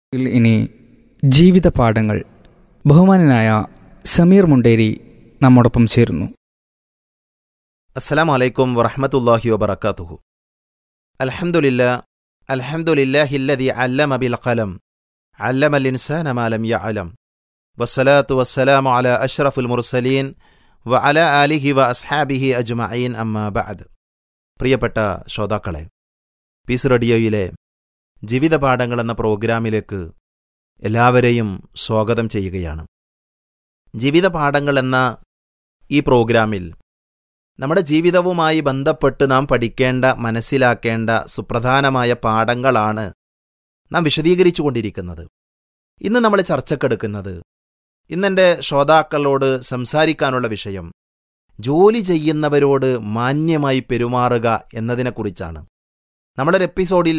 ഇതിൽ ഇനി ജീവിത പാഠങ്ങൾ ബഹുമാനനായ സമീർ മുണ്ടേരി നമ്മോടൊപ്പം ചേരുന്നു അസ്സലാമു അലൈക്കും വറഹ്മത്തുള്ളാഹി വബറകാതുഹു അൽഹംദുലില്ലാ അൽഹംദുലില്ലാഹില്ലദി അല്ലമ ബിൽ ഖലം അല്ലമൽ ഇൻസാന മാ ലം യഅലം വസ്സലാത്തു വസ്സലാമു അലാ അഷ്റഫുൽ മുർസലീൻ വ അലാ ആലിഹി വ അസ്ഹാബിഹി അജ്മഈൻ അമ്മാ ബഅദ് പ്രിയപ്പെട്ട ശ്രോതാക്കളെ പീസ് റേഡിയോയിലെ ജീവിത പാഠങ്ങൾ എന്ന പ്രോഗ്രാമിലേക്ക് എല്ലാവരെയും സ്വാഗതം ചെയ്യുകയാണ് ജീവിത പാഠങ്ങൾ എന്ന ഈ പ്രോഗ്രാമിൽ നമ്മുടെ ജീവിതവുമായി ബന്ധപ്പെട്ട് നാം പഠിക്കേണ്ട മനസ്സിലാക്കേണ്ട സുപ്രധാനമായ പാഠങ്ങളാണ് നാം വിശദീകരിച്ചു കൊണ്ടിരിക്കുന്നത് ഇന്ന് നമ്മൾ ചർച്ചക്കെടുക്കുന്നത് ഇന്നെൻ്റെ ശ്രോതാക്കളോട് സംസാരിക്കാനുള്ള വിഷയം ജോലി ചെയ്യുന്നവരോട് മാന്യമായി പെരുമാറുക എന്നതിനെക്കുറിച്ചാണ് നമ്മളൊരു എപ്പിസോഡിൽ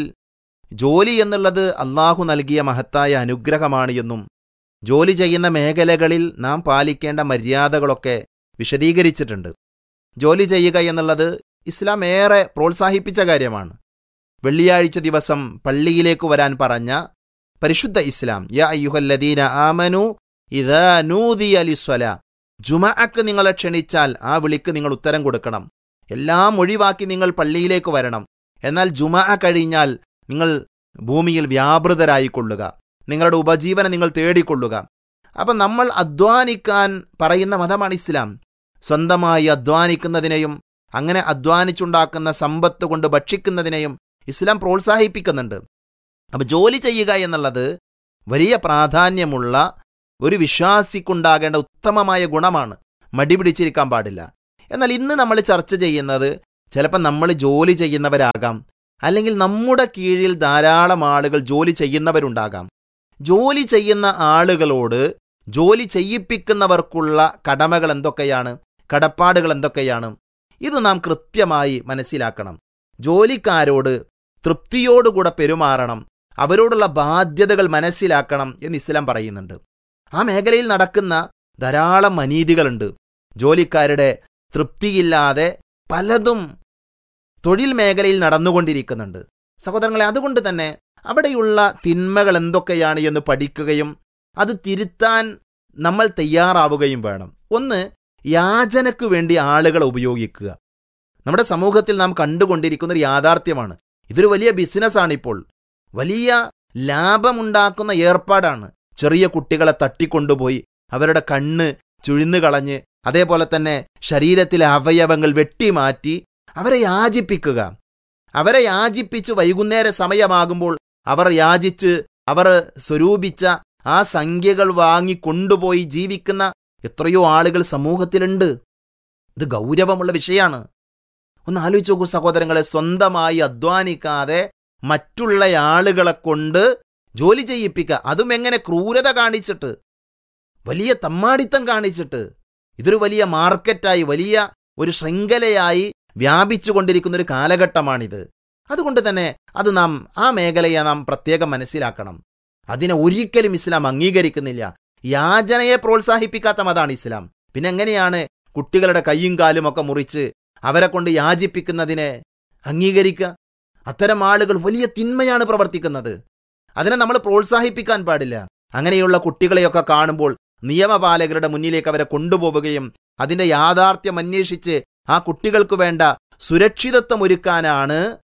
ജോലി എന്നുള്ളത് അള്ളാഹു നൽകിയ മഹത്തായ അനുഗ്രഹമാണ് എന്നും ജോലി ചെയ്യുന്ന മേഖലകളിൽ നാം പാലിക്കേണ്ട മര്യാദകളൊക്കെ വിശദീകരിച്ചിട്ടുണ്ട് ജോലി ചെയ്യുക എന്നുള്ളത് ഇസ്ലാം ഏറെ പ്രോത്സാഹിപ്പിച്ച കാര്യമാണ് വെള്ളിയാഴ്ച ദിവസം പള്ളിയിലേക്ക് വരാൻ പറഞ്ഞ പരിശുദ്ധ ഇസ്ലാം യാ അയ്യുഹല്ലദീന ആമനു ഇദാ നൂദിയ ലിസ്വല ജുമഅക്ക് നിങ്ങളെ ക്ഷണിച്ചാൽ ആ വിളിക്ക് നിങ്ങൾ ഉത്തരം കൊടുക്കണം എല്ലാം ഒഴിവാക്കി നിങ്ങൾ പള്ളിയിലേക്ക് വരണം എന്നാൽ ജുമഅ കഴിഞ്ഞാൽ നിങ്ങൾ ഭൂമിയിൽ വ്യാപൃതരായിക്കൊള്ളുക നിങ്ങളുടെ ഉപജീവനം നിങ്ങൾ തേടിക്കൊള്ളുക അപ്പം നമ്മൾ അധ്വാനിക്കാൻ പറയുന്ന മതമാണ് ഇസ്ലാം സ്വന്തമായി അധ്വാനിക്കുന്നതിനെയും അങ്ങനെ അധ്വാനിച്ചുണ്ടാക്കുന്ന സമ്പത്ത് കൊണ്ട് ഭക്ഷിക്കുന്നതിനെയും ഇസ്ലാം പ്രോത്സാഹിപ്പിക്കുന്നുണ്ട് അപ്പം ജോലി ചെയ്യുക എന്നുള്ളത് വലിയ പ്രാധാന്യമുള്ള ഒരു വിശ്വാസിക്കുണ്ടാകേണ്ട ഉത്തമമായ ഗുണമാണ് മടി പിടിച്ചിരിക്കാൻ പാടില്ല എന്നാൽ ഇന്ന് നമ്മൾ ചർച്ച ചെയ്യുന്നത് ചിലപ്പോൾ നമ്മൾ ജോലി ചെയ്യുന്നവരാകാം അല്ലെങ്കിൽ നമ്മുടെ കീഴിൽ ധാരാളം ആളുകൾ ജോലി ചെയ്യുന്നവരുണ്ടാകാം ജോലി ചെയ്യുന്ന ആളുകളോട് ജോലി ചെയ്യിപ്പിക്കുന്നവർക്കുള്ള കടമകൾ എന്തൊക്കെയാണ് കടപ്പാടുകൾ എന്തൊക്കെയാണ് ഇത് നാം കൃത്യമായി മനസ്സിലാക്കണം ജോലിക്കാരോട് തൃപ്തിയോടുകൂടെ പെരുമാറണം അവരോടുള്ള ബാധ്യതകൾ മനസ്സിലാക്കണം എന്ന് ഇസ്ലാം പറയുന്നുണ്ട് ആ മേഖലയിൽ നടക്കുന്ന ധാരാളം അനീതികളുണ്ട് ജോലിക്കാരുടെ തൃപ്തിയില്ലാതെ പലതും തൊഴിൽ മേഖലയിൽ നടന്നുകൊണ്ടിരിക്കുന്നുണ്ട് സഹോദരങ്ങളെ അതുകൊണ്ട് തന്നെ അവിടെയുള്ള തിന്മകൾ എന്തൊക്കെയാണ് എന്ന് പഠിക്കുകയും അത് തിരുത്താൻ നമ്മൾ തയ്യാറാവുകയും വേണം ഒന്ന് യാചനയ്ക്കു വേണ്ടി ആളുകളെ ഉപയോഗിക്കുക നമ്മുടെ സമൂഹത്തിൽ നാം കണ്ടുകൊണ്ടിരിക്കുന്ന ഒരു യാഥാർത്ഥ്യമാണ് ഇതൊരു വലിയ ബിസിനസ്സാണ് ഇപ്പോൾ വലിയ ലാഭമുണ്ടാക്കുന്ന ഏർപ്പാടാണ് ചെറിയ കുട്ടികളെ തട്ടിക്കൊണ്ടുപോയി അവരുടെ കണ്ണ് ചുഴിന്നു കളഞ്ഞ് അതേപോലെ തന്നെ ശരീരത്തിലെ അവയവങ്ങൾ വെട്ടിമാറ്റി അവരെ യാചിപ്പിക്കുക അവരെ യാചിപ്പിച്ച് വൈകുന്നേര സമയമാകുമ്പോൾ അവർ യാചിച്ച് അവർ സ്വരൂപിച്ച ആ സംഖ്യകൾ വാങ്ങി കൊണ്ടുപോയി ജീവിക്കുന്ന എത്രയോ ആളുകൾ സമൂഹത്തിലുണ്ട് ഇത് ഗൗരവമുള്ള വിഷയമാണ് ഒന്ന് ആലോചിച്ച് നോക്കൂ സഹോദരങ്ങളെ സ്വന്തമായി അധ്വാനിക്കാതെ മറ്റുള്ള ആളുകളെ കൊണ്ട് ജോലി ചെയ്യിപ്പിക്കുക അതും എങ്ങനെ ക്രൂരത കാണിച്ചിട്ട് വലിയ തമ്മാടിത്തം കാണിച്ചിട്ട് ഇതൊരു വലിയ മാർക്കറ്റായി വലിയ ഒരു ശൃംഖലയായി വ്യാപിച്ചു കൊണ്ടിരിക്കുന്ന ഒരു കാലഘട്ടമാണിത് അതുകൊണ്ട് തന്നെ അത് നാം ആ മേഖലയെ നാം പ്രത്യേകം മനസ്സിലാക്കണം അതിനെ ഒരിക്കലും ഇസ്ലാം അംഗീകരിക്കുന്നില്ല യാചനയെ പ്രോത്സാഹിപ്പിക്കാത്ത മതാണ് ഇസ്ലാം പിന്നെ എങ്ങനെയാണ് കുട്ടികളുടെ കൈയും കാലും ഒക്കെ മുറിച്ച് അവരെ കൊണ്ട് യാചിപ്പിക്കുന്നതിനെ അംഗീകരിക്കുക അത്തരം ആളുകൾ വലിയ തിന്മയാണ് പ്രവർത്തിക്കുന്നത് അതിനെ നമ്മൾ പ്രോത്സാഹിപ്പിക്കാൻ പാടില്ല അങ്ങനെയുള്ള കുട്ടികളെയൊക്കെ കാണുമ്പോൾ നിയമപാലകരുടെ മുന്നിലേക്ക് അവരെ കൊണ്ടുപോവുകയും അതിന്റെ യാഥാർത്ഥ്യം അന്വേഷിച്ച് ആ കുട്ടികൾക്ക് വേണ്ട സുരക്ഷിതത്വം ഒരുക്കാനാണ്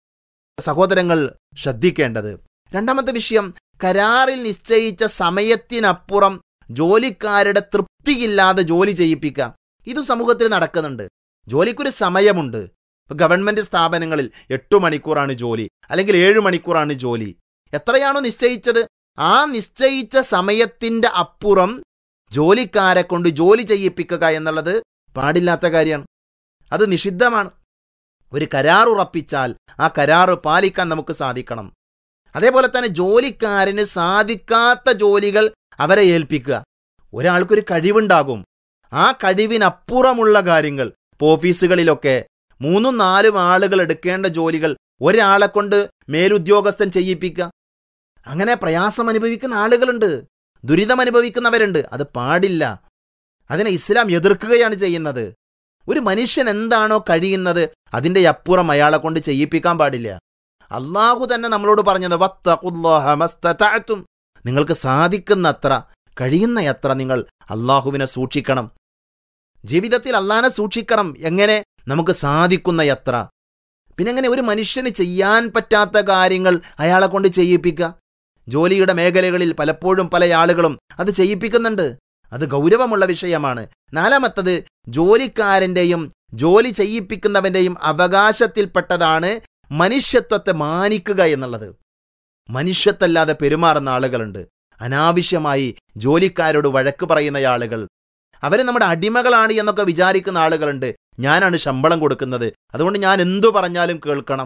സഹോദരങ്ങൾ ശ്രദ്ധിക്കേണ്ടത് രണ്ടാമത്തെ വിഷയം കരാറിൽ നിശ്ചയിച്ച സമയത്തിനപ്പുറം ജോലിക്കാരുടെ തൃപ്തിയില്ലാതെ ജോലി ചെയ്യിപ്പിക്കുക ഇതും സമൂഹത്തിൽ നടക്കുന്നുണ്ട് ജോലിക്കൊരു സമയമുണ്ട് ഇപ്പൊ ഗവൺമെന്റ് സ്ഥാപനങ്ങളിൽ എട്ടു മണിക്കൂറാണ് ജോലി അല്ലെങ്കിൽ ഏഴ് മണിക്കൂറാണ് ജോലി എത്രയാണോ നിശ്ചയിച്ചത് ആ നിശ്ചയിച്ച സമയത്തിന്റെ അപ്പുറം ജോലിക്കാരെ കൊണ്ട് ജോലി ചെയ്യിപ്പിക്കുക എന്നുള്ളത് പാടില്ലാത്ത കാര്യമാണ് അത് നിഷിദ്ധമാണ് ഒരു കരാർ ഉറപ്പിച്ചാൽ ആ കരാറ് പാലിക്കാൻ നമുക്ക് സാധിക്കണം അതേപോലെ തന്നെ ജോലിക്കാരന് സാധിക്കാത്ത ജോലികൾ അവരെ ഏൽപ്പിക്കുക ഒരാൾക്കൊരു കഴിവുണ്ടാകും ആ കഴിവിനപ്പുറമുള്ള കാര്യങ്ങൾ ഇപ്പോൾ ഓഫീസുകളിലൊക്കെ മൂന്നും നാലും ആളുകൾ എടുക്കേണ്ട ജോലികൾ ഒരാളെ കൊണ്ട് മേലുദ്യോഗസ്ഥൻ ചെയ്യിപ്പിക്കുക അങ്ങനെ പ്രയാസം അനുഭവിക്കുന്ന ആളുകളുണ്ട് ദുരിതം അനുഭവിക്കുന്നവരുണ്ട് അത് പാടില്ല അതിനെ ഇസ്ലാം എതിർക്കുകയാണ് ചെയ്യുന്നത് ഒരു മനുഷ്യൻ എന്താണോ കഴിയുന്നത് അതിൻ്റെ അപ്പുറം അയാളെ കൊണ്ട് ചെയ്യിപ്പിക്കാൻ പാടില്ല അള്ളാഹു തന്നെ നമ്മളോട് പറഞ്ഞത് വത്തഖുല്ലാഹ മസ്തതഅ്തും നിങ്ങൾക്ക് സാധിക്കുന്നത്ര കഴിയുന്നയത്ര നിങ്ങൾ അള്ളാഹുവിനെ സൂക്ഷിക്കണം ജീവിതത്തിൽ അള്ളാഹിനെ സൂക്ഷിക്കണം എങ്ങനെ നമുക്ക് സാധിക്കുന്നയത്ര പിന്നെ എങ്ങനെ ഒരു മനുഷ്യന് ചെയ്യാൻ പറ്റാത്ത കാര്യങ്ങൾ അയാളെ കൊണ്ട് ചെയ്യിപ്പിക്കുക ജോലിയുടെ മേഖലകളിൽ പലപ്പോഴും പല ആളുകളും അത് ചെയ്യിപ്പിക്കുന്നുണ്ട് അത് ഗൗരവമുള്ള വിഷയമാണ് നാലാമത്തത് ജോലിക്കാരൻ്റെയും ജോലി ചെയ്യിപ്പിക്കുന്നവൻ്റെയും അവകാശത്തിൽപ്പെട്ടതാണ് മനുഷ്യത്വത്തെ മാനിക്കുക എന്നുള്ളത് മനുഷ്യത്തല്ലാതെ പെരുമാറുന്ന ആളുകളുണ്ട് അനാവശ്യമായി ജോലിക്കാരോട് വഴക്ക് പറയുന്ന ആളുകൾ അവർ നമ്മുടെ അടിമകളാണ് എന്നൊക്കെ വിചാരിക്കുന്ന ആളുകളുണ്ട് ഞാനാണ് ശമ്പളം കൊടുക്കുന്നത് അതുകൊണ്ട് ഞാൻ എന്തു പറഞ്ഞാലും കേൾക്കണം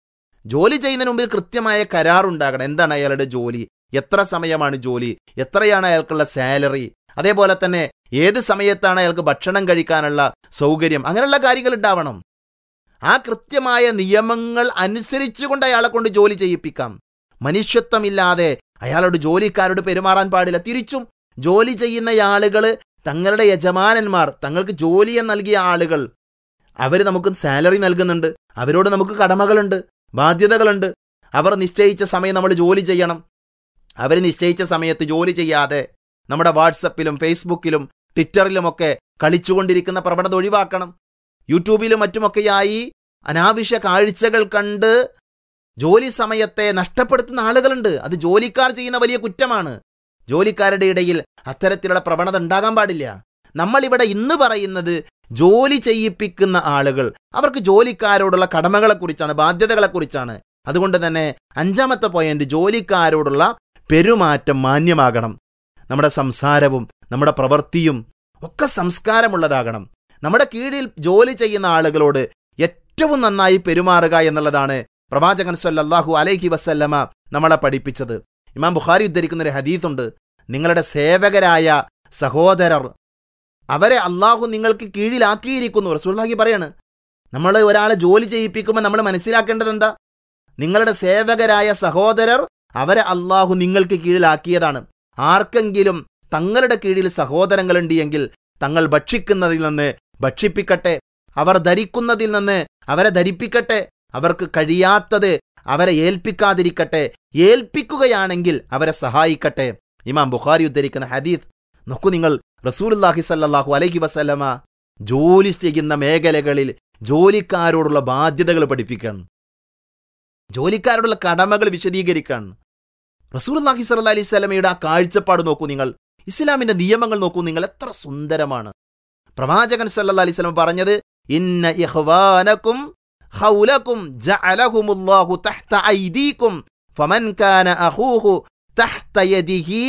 ജോലി ചെയ്യുന്നതിന് മുമ്പിൽ കൃത്യമായ കരാറുണ്ടാകണം എന്താണ് അയാളുടെ ജോലി എത്ര സമയമാണ് ജോലി എത്രയാണ് അയാൾക്കുള്ള സാലറി അതേപോലെ തന്നെ ഏത് സമയത്താണ് അയാൾക്ക് ഭക്ഷണം കഴിക്കാനുള്ള സൗകര്യം അങ്ങനെയുള്ള കാര്യങ്ങൾ ഉണ്ടാവണം ആ കൃത്യമായ നിയമങ്ങൾ അനുസരിച്ചുകൊണ്ട് അയാളെ കൊണ്ട് ജോലി ചെയ്യിപ്പിക്കാം മനുഷ്യത്വമില്ലാതെ അയാളോട് ജോലിക്കാരോട് പെരുമാറാൻ പാടില്ല തിരിച്ചും ജോലി ചെയ്യുന്ന ആളുകൾ തങ്ങളുടെ യജമാനന്മാർ തങ്ങൾക്ക് ജോലിയെ നൽകിയ ആളുകൾ അവർ നമുക്ക് സാലറി നൽകുന്നുണ്ട് അവരോട് നമുക്ക് കടമകളുണ്ട് ബാധ്യതകളുണ്ട് അവർ നിശ്ചയിച്ച സമയം നമ്മൾ ജോലി ചെയ്യണം അവർ നിശ്ചയിച്ച സമയത്ത് ജോലി ചെയ്യാതെ നമ്മുടെ വാട്സപ്പിലും ഫേസ്ബുക്കിലും ട്വിറ്ററിലുമൊക്കെ കളിച്ചുകൊണ്ടിരിക്കുന്ന പ്രവണത ഒഴിവാക്കണം യൂട്യൂബിലും മറ്റുമൊക്കെയായി അനാവശ്യ കാഴ്ചകൾ കണ്ട് ജോലി സമയത്തെ നഷ്ടപ്പെടുത്തുന്ന ആളുകളുണ്ട് അത് ജോലിക്കാർ ചെയ്യുന്ന വലിയ കുറ്റമാണ് ജോലിക്കാരുടെ ഇടയിൽ അത്തരത്തിലുള്ള പ്രവണത ഉണ്ടാകാൻ പാടില്ല നമ്മളിവിടെ ഇന്ന് പറയുന്നത് ജോലി ചെയ്യിപ്പിക്കുന്ന ആളുകൾ അവർക്ക് ജോലിക്കാരോടുള്ള കടമകളെക്കുറിച്ചാണ് ബാധ്യതകളെക്കുറിച്ചാണ് അതുകൊണ്ട് തന്നെ അഞ്ചാമത്തെ പോയിന്റ് ജോലിക്കാരോടുള്ള പെരുമാറ്റം മാന്യമാകണം നമ്മുടെ സംസാരവും നമ്മുടെ പ്രവൃത്തിയും ഒക്കെ സംസ്കാരമുള്ളതാകണം നമ്മുടെ കീഴിൽ ജോലി ചെയ്യുന്ന ആളുകളോട് ഏറ്റവും നന്നായി പെരുമാറുക എന്നുള്ളതാണ് പ്രവാചകൻ സല്ലല്ലാഹു അലൈഹി വസല്ലമ നമ്മളെ പഠിപ്പിച്ചത് ഇമാം ബുഖാരി ഉദ്ധരിക്കുന്ന ഒരു ഹദീത്തുണ്ട് നിങ്ങളുടെ സേവകരായ സഹോദരർ അവരെ അള്ളാഹു നിങ്ങൾക്ക് കീഴിലാക്കിയിരിക്കുന്നു റസൂൽഹി പറയാണ് നമ്മൾ ഒരാളെ ജോലി ചെയ്യിപ്പിക്കുമ്പോൾ നമ്മൾ മനസ്സിലാക്കേണ്ടത് എന്താ നിങ്ങളുടെ സേവകരായ സഹോദരർ അവരെ അള്ളാഹു നിങ്ങൾക്ക് കീഴിലാക്കിയതാണ് ആർക്കെങ്കിലും തങ്ങളുടെ കീഴിൽ സഹോദരങ്ങളുണ്ട് എങ്കിൽ തങ്ങൾ ഭക്ഷിക്കുന്നതിൽ നിന്ന് ഭക്ഷിപ്പിക്കട്ടെ അവർ ധരിക്കുന്നതിൽ നിന്ന് അവരെ ധരിപ്പിക്കട്ടെ അവർക്ക് കഴിയാത്തത് അവരെ ഏൽപ്പിക്കാതിരിക്കട്ടെ ഏൽപ്പിക്കുകയാണെങ്കിൽ അവരെ സഹായിക്കട്ടെ ഇമാം ബുഖാരി ഉദ്ധരിക്കുന്ന ഹദീഫ് നോക്കൂ നിങ്ങൾ റസൂലുല്ലാഹി സല്ലാഹു അലൈഹി വസല്ലമ ജോലി ചെയ്യുന്ന മേഖലകളിൽ ജോലിക്കാരോടുള്ള ബാധ്യതകൾ പഠിപ്പിക്കണം ജോലിക്കാരോടുള്ള കടമകൾ വിശദീകരിക്കാൻ റസൂലുല്ലാഹി സല്ല അലൈഹി സ്വലമയുടെ ആ കാഴ്ചപ്പാട് നോക്കൂ നിങ്ങൾ ഇസ്ലാമിന്റെ നിയമങ്ങൾ നോക്കൂ നിങ്ങൾ എത്ര സുന്ദരമാണ് പ്രവാചകൻ സല്ല അലൈഹി സ്വലം പറഞ്ഞത് ഇന്ന ഇഹ്വാനക്കും ഖൗലക്കും ജഅലഹുമുല്ലാഹു തഹ്ത ഐദീകും ഫമൻ കാന അഖൂഹു തഹ്ത യദിഹി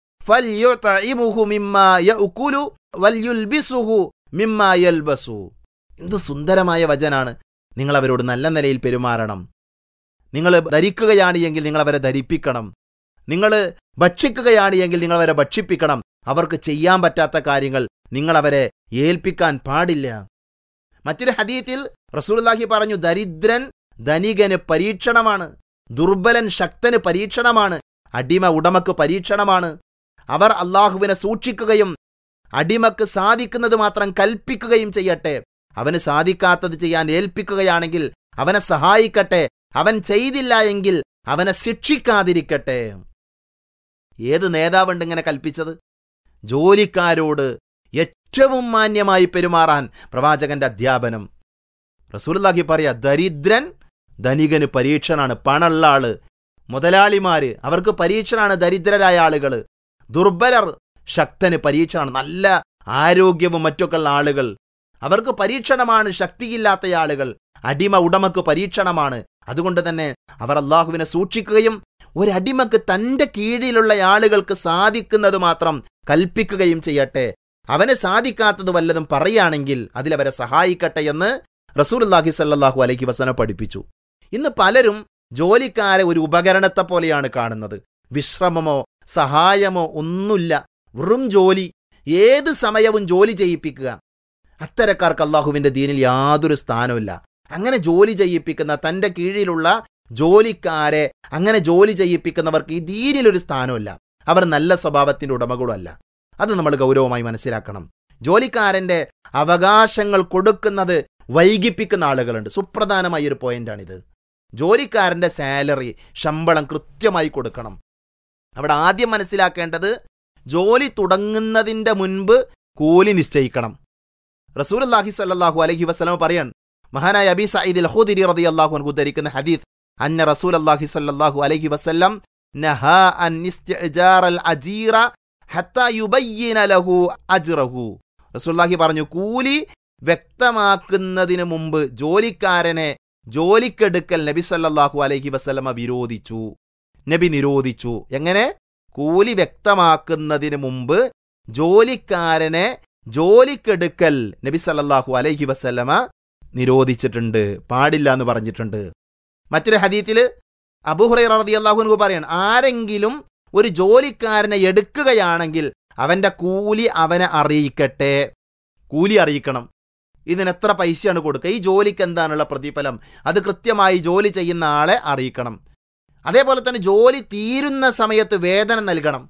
ഫൽയുത്ഇമുഹു മിമ്മാ യഅകുലു വൽയുൽബിസുഹു മിമ്മാ യൽബസു എന്ത് സുന്ദരമായ വചനാണ് നിങ്ങൾ അവരോട് നല്ല നിലയിൽ പെരുമാറണം നിങ്ങൾ ധരിക്കുകയാണ് എങ്കിൽ നിങ്ങൾ അവരെ ധരിപ്പിക്കണം നിങ്ങൾ ഭക്ഷിക്കുകയാണ് എങ്കിൽ നിങ്ങൾ അവരെ ഭക്ഷിപ്പിക്കണം അവർക്ക് ചെയ്യാൻ പറ്റാത്ത കാര്യങ്ങൾ നിങ്ങൾ അവരെ ഏൽപ്പിക്കാൻ പാടില്ല മറ്റൊരു ഹദീത്തിൽ റസൂലുള്ളാഹി പറഞ്ഞു ദരിദ്രൻ ധനികന് പരീക്ഷണമാണ് ദുർബലൻ ശക്തന് പരീക്ഷണമാണ് അടിമ ഉടമക്ക് പരീക്ഷണമാണ് അവർ അള്ളാഹുവിനെ സൂക്ഷിക്കുകയും അടിമക്ക് സാധിക്കുന്നത് മാത്രം കൽപ്പിക്കുകയും ചെയ്യട്ടെ അവന് സാധിക്കാത്തത് ചെയ്യാൻ ഏൽപ്പിക്കുകയാണെങ്കിൽ അവനെ സഹായിക്കട്ടെ അവൻ ചെയ്തില്ല എങ്കിൽ അവനെ ശിക്ഷിക്കാതിരിക്കട്ടെ ഏത് നേതാവുണ്ട് ഇങ്ങനെ കൽപ്പിച്ചത് ജോലിക്കാരോട് ഏറ്റവും മാന്യമായി പെരുമാറാൻ പ്രവാചകന്റെ അധ്യാപനം റസൂലുള്ളാഹി പറയാ ദരിദ്രൻ ധനികന് പരീക്ഷണാണ് പണമുള്ള ആള് മുതലാളിമാര് അവർക്ക് പരീക്ഷണാണ് ദരിദ്രരായ ആളുകൾ ദുർബലർ ശക്തന് പരീക്ഷണമാണ് നല്ല ആരോഗ്യവും മറ്റൊക്കെ ഉള്ള ആളുകൾ അവർക്ക് പരീക്ഷണമാണ് ശക്തിയില്ലാത്ത ആളുകൾ അടിമ ഉടമക്ക് പരീക്ഷണമാണ് അതുകൊണ്ട് തന്നെ അവർ അള്ളാഹുവിനെ സൂക്ഷിക്കുകയും ഒരടിമക്ക് തന്റെ കീഴിലുള്ള ആളുകൾക്ക് സാധിക്കുന്നത് മാത്രം കൽപ്പിക്കുകയും ചെയ്യട്ടെ അവന് സാധിക്കാത്തത് വല്ലതും പറയുകയാണെങ്കിൽ അതിലവരെ സഹായിക്കട്ടെ എന്ന് റസൂലുല്ലാഹി സല്ലാഹു അലൈഹി വസന പഠിപ്പിച്ചു ഇന്ന് പലരും ജോലിക്കാരെ ഒരു ഉപകരണത്തെ പോലെയാണ് കാണുന്നത് വിശ്രമമോ സഹായമോ ഒന്നുമില്ല വെറും ജോലി ഏത് സമയവും ജോലി ചെയ്യിപ്പിക്കുക അത്തരക്കാർക്ക് അള്ളാഹുവിന്റെ ദീനിൽ യാതൊരു സ്ഥാനമില്ല അങ്ങനെ ജോലി ചെയ്യിപ്പിക്കുന്ന തന്റെ കീഴിലുള്ള ജോലിക്കാരെ അങ്ങനെ ജോലി ചെയ്യിപ്പിക്കുന്നവർക്ക് ഈ ദീനിലൊരു സ്ഥാനമില്ല അവർ നല്ല സ്വഭാവത്തിന്റെ ഉടമകളുമല്ല അത് നമ്മൾ ഗൗരവമായി മനസ്സിലാക്കണം ജോലിക്കാരന്റെ അവകാശങ്ങൾ കൊടുക്കുന്നത് വൈകിപ്പിക്കുന്ന ആളുകളുണ്ട് സുപ്രധാനമായ ഒരു പോയിന്റാണിത് ജോലിക്കാരന്റെ സാലറി ശമ്പളം കൃത്യമായി കൊടുക്കണം അവിടെ ആദ്യം മനസ്സിലാക്കേണ്ടത് ജോലി തുടങ്ങുന്നതിൻ്റെ മുൻപ് കൂലി നിശ്ചയിക്കണം റസൂൽ അള്ളാഹി സല്ലാഹു അലഹി വസ്ലമ പറയാൻ മഹാനായ അബി സയ്യിദ് അൽഹുദിരി റതി അള്ളാഹു അൻഹു ധരിക്കുന്ന ഹദീസ് അന്ന റസൂൽ അള്ളാഹി സല്ലാഹു അലഹി വസ്ലം നഹാ അൻ ഇസ്തിഅജാർ അൽ അജീറ ഹത്താ യുബയ്യിന ലഹു അജ്റഹു റസൂലുള്ളാഹി പറഞ്ഞു കൂലി വ്യക്തമാക്കുന്നതിന് മുമ്പ് ജോലിക്കാരനെ ജോലിക്കെടുക്കൽ നബി സല്ലല്ലാഹു അലൈഹി വസല്ലമ വിരോധിച്ചു നബി നിരോധിച്ചു എങ്ങനെ കൂലി വ്യക്തമാക്കുന്നതിന് മുമ്പ് ജോലിക്കാരനെ ജോലിക്കെടുക്കൽ നബി സല്ലല്ലാഹു അലൈഹി വസല്ലമ നിരോധിച്ചിട്ടുണ്ട് പാടില്ല എന്ന് പറഞ്ഞിട്ടുണ്ട് മറ്റൊരു ഹദീത്തില് അബൂഹുറൈറ റളിയല്ലാഹു അൻഹു പറയാണ് ആരെങ്കിലും ഒരു ജോലിക്കാരനെ എടുക്കുകയാണെങ്കിൽ അവന്റെ കൂലി അവനെ അറിയിക്കട്ടെ കൂലി അറിയിക്കണം ഇതിന് എത്ര പൈസയാണ് കൊടുക്കുക ഈ ജോലിക്ക് എന്താണുള്ള പ്രതിഫലം അത് കൃത്യമായി ജോലി ചെയ്യുന്ന ആളെ അറിയിക്കണം അതേപോലെ തന്നെ ജോലി തീരുന്ന സമയത്ത് വേതനം നൽകണം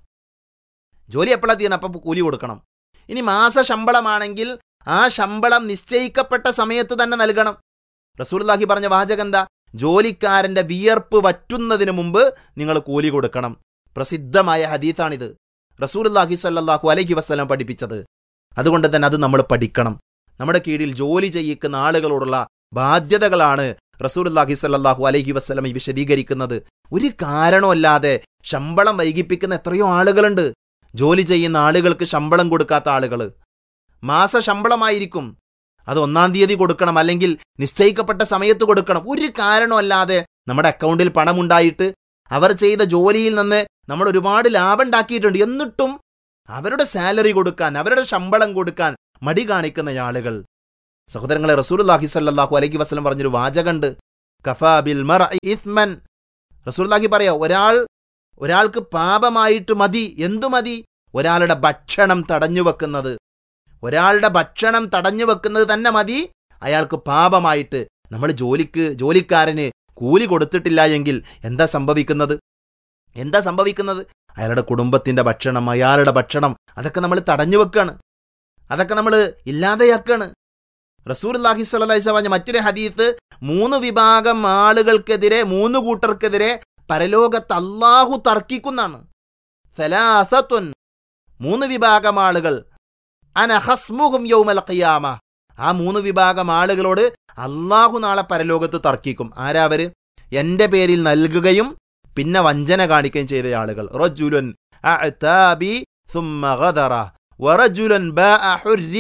ജോലി എപ്പോഴാണ് തീരണം അപ്പം കൂലി കൊടുക്കണം ഇനി മാസ ശമ്പളമാണെങ്കിൽ ആ ശമ്പളം നിശ്ചയിക്കപ്പെട്ട സമയത്ത് തന്നെ നൽകണം റസൂൽല്ലാഹി പറഞ്ഞ വാചകം എന്താ ജോലിക്കാരന്റെ വിയർപ്പ് വറ്റുന്നതിന് മുമ്പ് നിങ്ങൾ കൂലി കൊടുക്കണം പ്രസിദ്ധമായ ഹദീത്താണിത് റസൂൽല്ലാഹി സല്ലാഹു അലൈഹി വസ്ലം പഠിപ്പിച്ചത് അതുകൊണ്ട് തന്നെ അത് നമ്മൾ പഠിക്കണം നമ്മുടെ കീഴിൽ ജോലി ചെയ്യിക്കുന്ന ആളുകളോടുള്ള ബാധ്യതകളാണ് റസൂൽല്ലാഹി സല്ലാഹു അലൈഹി വസ്ലം വിശദീകരിക്കുന്നത് ഒരു കാരണമല്ലാതെ ശമ്പളം വൈകിപ്പിക്കുന്ന എത്രയോ ആളുകളുണ്ട് ജോലി ചെയ്യുന്ന ആളുകൾക്ക് ശമ്പളം കൊടുക്കാത്ത ആളുകൾ മാസ ശമ്പളമായിരിക്കും അത് ഒന്നാം തീയതി കൊടുക്കണം അല്ലെങ്കിൽ നിശ്ചയിക്കപ്പെട്ട സമയത്ത് കൊടുക്കണം ഒരു കാരണമല്ലാതെ നമ്മുടെ അക്കൗണ്ടിൽ പണമുണ്ടായിട്ട് അവർ ചെയ്ത ജോലിയിൽ നിന്ന് നമ്മൾ ഒരുപാട് ലാഭം ഉണ്ടാക്കിയിട്ടുണ്ട് എന്നിട്ടും അവരുടെ സാലറി കൊടുക്കാൻ അവരുടെ ശമ്പളം കൊടുക്കാൻ മടി കാണിക്കുന്ന ആളുകൾ സഹോദരങ്ങളെ റസൂലുള്ളാഹി സ്വല്ലല്ലാഹു അലൈഹി വസല്ലം പറഞ്ഞൊരു വാചകണ്ട് കഫാ ബിൽ മർഇ ഇസ്മൻ റസൂലുള്ളാഹി പറയാ ഒരാൾ ഒരാൾക്ക് പാപമായിട്ട് മതി എന്തു മതി ഒരാളുടെ ഭക്ഷണം തടഞ്ഞു വെക്കുന്നത് ഒരാളുടെ ഭക്ഷണം തടഞ്ഞു വെക്കുന്നത് തന്നെ മതി അയാൾക്ക് പാപമായിട്ട് നമ്മൾ ജോലിക്ക് ജോലിക്കാരന് കൂലി കൊടുത്തിട്ടില്ല എങ്കിൽ എന്താ സംഭവിക്കുന്നത് എന്താ സംഭവിക്കുന്നത് അയാളുടെ കുടുംബത്തിന്റെ ഭക്ഷണം അയാളുടെ ഭക്ഷണം അതൊക്കെ നമ്മൾ തടഞ്ഞു വെക്കാണ് അതൊക്കെ നമ്മൾ ഇല്ലാതെയാക്കാണ് റസൂർ അള്ളാഹി സ്വലൈസ പറഞ്ഞ മറ്റൊരു ഹദീത്ത് മൂന്ന് വിഭാഗം ആളുകൾക്കെതിരെ മൂന്ന് കൂട്ടർക്കെതിരെ പരലോകത്ത് അള്ളാഹു തർക്കിക്കുന്നാണ് സലാസത്തുൻ മൂന്ന് വിഭാഗം ആളുകൾ അനഹസ്മുഹും യൗമൽ ഖിയാമ ആ മൂന്ന് വിഭാഗം ആളുകളോട് അള്ളാഹു നാളെ പരലോകത്ത് തർക്കിക്കും ആരാ അവര് എന്റെ പേരിൽ നൽകുകയും പിന്നെ വഞ്ചന കാണിക്കുകയും ചെയ്ത ആളുകൾ റജുലുൻ അഅ്താബി ثم غدر ورجل باء حر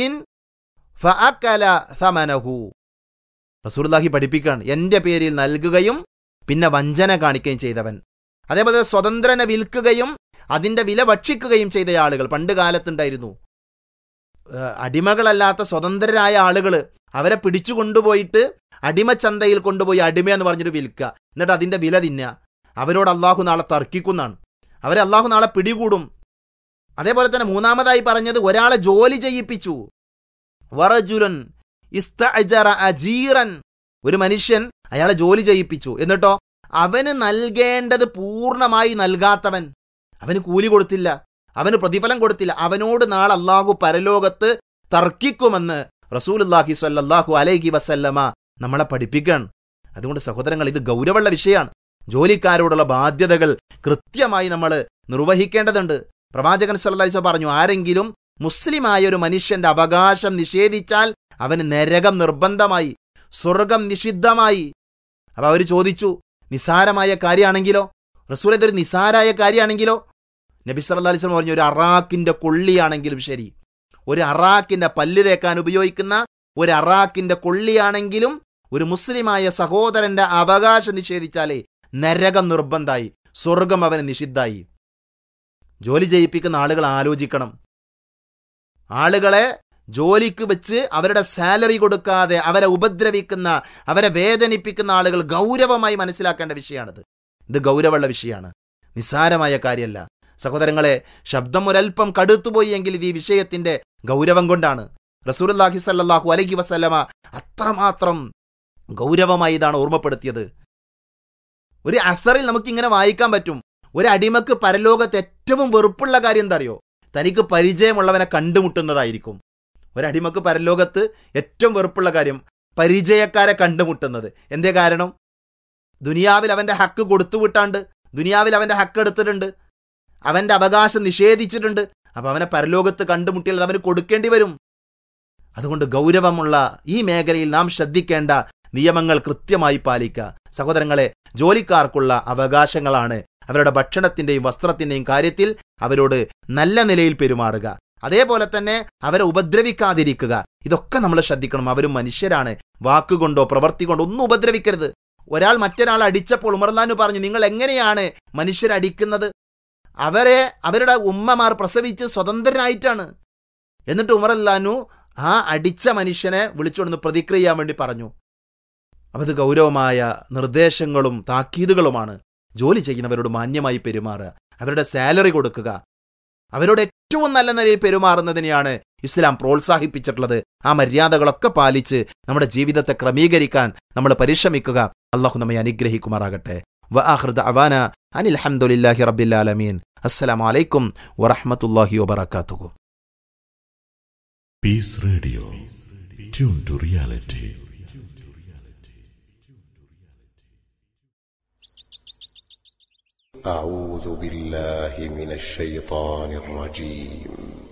فأكل ثمنه റസൂലുള്ളാഹി പഠിപ്പിക്കുകയാണ് എന്റെ പേരിൽ നൽകുകയും പിന്നെ വഞ്ചന കാണിക്കുകയും ചെയ്തവൻ അതേപോലെ സ്വതന്ത്രനെ വിൽക്കുകയും അതിന്റെ വില ഭക്ഷിക്കുകയും ചെയ്ത ആളുകൾ പണ്ട് കാലത്തുണ്ടായിരുന്നു ഏഹ് അടിമകളല്ലാത്ത സ്വതന്ത്രരായ ആളുകൾ അവരെ പിടിച്ചു കൊണ്ടുപോയിട്ട് അടിമച്ചന്തയിൽ കൊണ്ടുപോയി അടിമയെന്ന് പറഞ്ഞിട്ട് വിൽക്കുക എന്നിട്ട് അതിന്റെ വില തിന്നുക അവരോട് അള്ളാഹു നാളെ തർക്കിക്കുന്നതാണ് അവരെ അള്ളാഹു നാളെ പിടികൂടും അതേപോലെ തന്നെ മൂന്നാമതായി പറഞ്ഞത് ഒരാളെ ജോലി ചെയ്യിപ്പിച്ചു വറജുലൻ ഇസ്തഅജറ അജീറൻ ഒരു മനുഷ്യൻ അയാളെ ജോലി ചെയ്യിപ്പിച്ചു എന്നിട്ടോ അവന് നൽകേണ്ടത് പൂർണ്ണമായി നൽകാത്തവൻ അവന് കൂലി കൊടുത്തില്ല അവന് പ്രതിഫലം കൊടുത്തില്ല അവനോട് നാളെ അള്ളാഹു പരലോകത്ത് തർക്കിക്കുമെന്ന് റസൂലുല്ലാഹി സ്വല്ലല്ലാഹു അലൈഹി വസല്ലമ നമ്മളെ പഠിപ്പിക്കുകയാണ് അതുകൊണ്ട് സഹോദരങ്ങൾ ഇത് ഗൗരവമുള്ള വിഷയമാണ് ജോലിക്കാരോടുള്ള ബാധ്യതകൾ കൃത്യമായി നമ്മൾ നിർവഹിക്കേണ്ടതുണ്ട് പ്രവാചകൻ സല്ലല്ലാഹു പറഞ്ഞു ആരെങ്കിലും മുസ്ലിമായ ഒരു മനുഷ്യന്റെ അവകാശം നിഷേധിച്ചാൽ അവന് നരകം നിർബന്ധമായി സ്വർഗം നിഷിദ്ധമായി അപ്പൊ അവർ ചോദിച്ചു നിസാരമായ കാര്യമാണെങ്കിലോ റസൂൽ ഇതൊരു നിസാരായ കാര്യമാണെങ്കിലോ നബി സല്ലല്ലാഹു അലൈഹി വസല്ലം പറഞ്ഞു ഒരു അറാക്കിന്റെ കൊള്ളിയാണെങ്കിലും ശരി ഒരു അറാക്കിന്റെ പല്ല് തേക്കാൻ ഉപയോഗിക്കുന്ന ഒരു അറാക്കിന്റെ കൊള്ളിയാണെങ്കിലും ഒരു മുസ്ലിമായ സഹോദരന്റെ അവകാശം നിഷേധിച്ചാലേ നരകം നിർബന്ധായി സ്വർഗം അവന് നിഷിദ്ധായി ജോലി ചെയ്യിപ്പിക്കുന്ന ആളുകൾ ആലോചിക്കണം ആളുകളെ ജോലിക്ക് വെച്ച് അവരുടെ സാലറി കൊടുക്കാതെ അവരെ ഉപദ്രവിക്കുന്ന അവരെ വേദനിപ്പിക്കുന്ന ആളുകൾ ഗൗരവമായി മനസ്സിലാക്കേണ്ട വിഷയമാണിത് ഇത് ഗൗരവമുള്ള വിഷയമാണ് നിസ്സാരമായ കാര്യമല്ല സഹോദരങ്ങളെ ശബ്ദം ഒരൽപ്പം കടുത്തുപോയി എങ്കിൽ ഇത് ഈ വിഷയത്തിന്റെ ഗൗരവം കൊണ്ടാണ് റസൂലുള്ളാഹി സല്ലല്ലാഹു അലൈഹി വസല്ലമ അത്രമാത്രം ഗൗരവമായി ഇതാണ് ഓർമ്മപ്പെടുത്തിയത് ഒരു അസറിൽ നമുക്ക് ഇങ്ങനെ വായിക്കാൻ പറ്റും ഒരു അടിമക്ക് പരലോകത്ത് ഏറ്റവും വെറുപ്പുള്ള കാര്യം എന്താ അറിയോ തനിക്ക് പരിചയമുള്ളവനെ കണ്ടുമുട്ടുന്നതായിരിക്കും ഒരടിമക്ക് പരലോകത്ത് ഏറ്റവും വെറുപ്പുള്ള കാര്യം പരിചയക്കാരെ കണ്ടുമുട്ടുന്നത് എന്തേ കാരണം ദുനിയാവിൽ അവന്റെ ഹക്ക് കൊടുത്തു വിട്ടാണ്ട് ദുനിയാവിൽ അവന്റെ ഹക്ക് എടുത്തിട്ടുണ്ട് അവന്റെ അവകാശം നിഷേധിച്ചിട്ടുണ്ട് അപ്പൊ അവനെ പരലോകത്ത് കണ്ടുമുട്ടിയാൽ അത് അവന് കൊടുക്കേണ്ടി വരും അതുകൊണ്ട് ഗൗരവമുള്ള ഈ മേഖലയിൽ നാം ശ്രദ്ധിക്കേണ്ട നിയമങ്ങൾ കൃത്യമായി പാലിക്കുക സഹോദരങ്ങളെ ജോലിക്കാർക്കുള്ള അവകാശങ്ങളാണ് അവരുടെ ഭക്ഷണത്തിന്റെയും വസ്ത്രത്തിന്റെയും കാര്യത്തിൽ അവരോട് നല്ല നിലയിൽ പെരുമാറുക അതേപോലെ തന്നെ അവരെ ഉപദ്രവിക്കാതിരിക്കുക ഇതൊക്കെ നമ്മൾ ശ്രദ്ധിക്കണം അവരും മനുഷ്യരാണ് വാക്കുകൊണ്ടോ പ്രവൃത്തി കൊണ്ടോ ഒന്നും ഉപദ്രവിക്കരുത് ഒരാൾ മറ്റൊരാൾ അടിച്ചപ്പോൾ ഉമർലാനു പറഞ്ഞു നിങ്ങൾ എങ്ങനെയാണ് മനുഷ്യരെ അടിക്കുന്നത് അവരെ അവരുടെ ഉമ്മമാർ പ്രസവിച്ച് സ്വതന്ത്രരായിട്ടാണ് എന്നിട്ട് ഉമറല്ലാനു ആ അടിച്ച മനുഷ്യനെ വിളിച്ചുകൊടുന്ന് പ്രതിക്രിയ ചെയ്യാൻ വേണ്ടി പറഞ്ഞു അപ്പം അത് ഗൗരവമായ നിർദ്ദേശങ്ങളും താക്കീതുകളുമാണ് ജോലി ചെയ്യുന്നവരോട് മാന്യമായി പെരുമാറുക അവരുടെ സാലറി കൊടുക്കുക അവരോട് ഏറ്റവും നല്ല നിലയിൽ പെരുമാറുന്നതിനെയാണ് ഇസ്ലാം പ്രോത്സാഹിപ്പിച്ചിട്ടുള്ളത് ആ മര്യാദകളൊക്കെ പാലിച്ച് നമ്മുടെ ജീവിതത്തെ ക്രമീകരിക്കാൻ നമ്മൾ പരിശ്രമിക്കുക അള്ളാഹു നമ്മെ അനുഗ്രഹിക്കുമാറാകട്ടെ വആഖിർ അവാന അനിൽ ഹംദുലില്ലാഹി റബ്ബിൽ ആലമീൻ അസ്സലാമു അലൈക്കും വറഹ്മത്തുള്ളാഹി വബറകാതുഹു Peace Radio. Tune to reality. أعوذ بالله من الشيطان الرجيم